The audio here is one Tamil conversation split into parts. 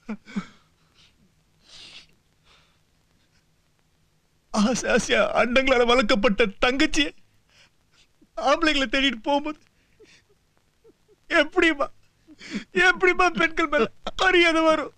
ஆசை ஆசையா அண்டங்களால வளர்க்கப்பட்ட தங்கச்சி ஆம்பளைங்களை தேடிட்டு போகும்போது எப்படிமா எப்படிமா பெண்கள் மேல மரியாதை வரும்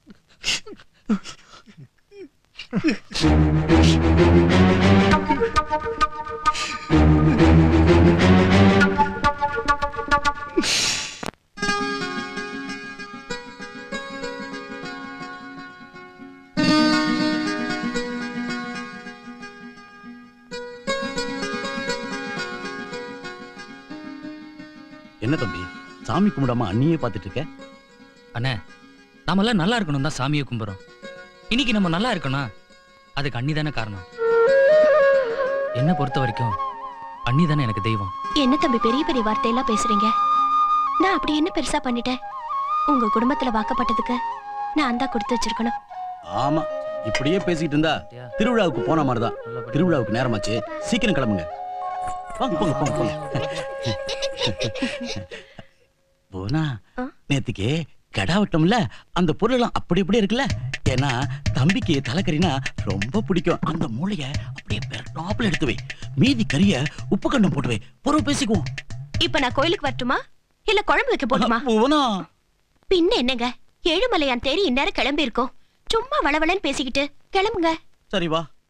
என்ன தம்பி சாமி கும்பிடாம அண்ணியே பார்த்துட்டு இருக்க அண்ணே நாமெல்லாம் நல்லா இருக்கணும் தான் சாமியை கும்பிட்றோம் இன்னைக்கு நம்ம நல்லா இருக்கணும் அதுக்கு அண்ணி தானே காரணம் என்னை பொறுத்த வரைக்கும் அண்ணி தானே எனக்கு தெய்வம் என்ன தம்பி பெரிய பெரிய வார்த்தையெல்லாம் பேசுறீங்க நான் அப்படி என்ன பெருசா பண்ணிட்டேன் உங்க குடும்பத்துல வாக்கப்பட்டதுக்கு நான் தான் கொடுத்து வச்சிருக்கணும் ஆமா இப்படியே பேசிக்கிட்டு இருந்தா திருவிழாவுக்கு போன மாதிரிதான் திருவிழாவுக்கு நேரமாச்சு சீக்கிரம் கிளம்புங்க போங்க போங்க போங்க போங்க போனா ஆ? நேத்துக்கு கடா வெட்டம்ல அந்த பொருளெல்லாம் அப்படி அப்படியே இருக்குல்ல ஏன்னா தம்பிக்கு தலைக்கறினா ரொம்ப பிடிக்கும் அந்த மூளைய அப்படியே பெருட்டாப்புல எடுத்து வை மீதி கறிய உப்பு கண்டம் போட்டு வை பொறுப்பு பேசிக்குவோம் இப்ப நான் கோயிலுக்கு வரட்டுமா இல்ல குழம்பு வைக்க போட்டுமா போனா பின்ன என்னங்க ஏழுமலையான் தேடி இந்நேரம் கிளம்பி இருக்கோம் சும்மா வளவளன்னு பேசிக்கிட்டு கிளம்புங்க சரி வா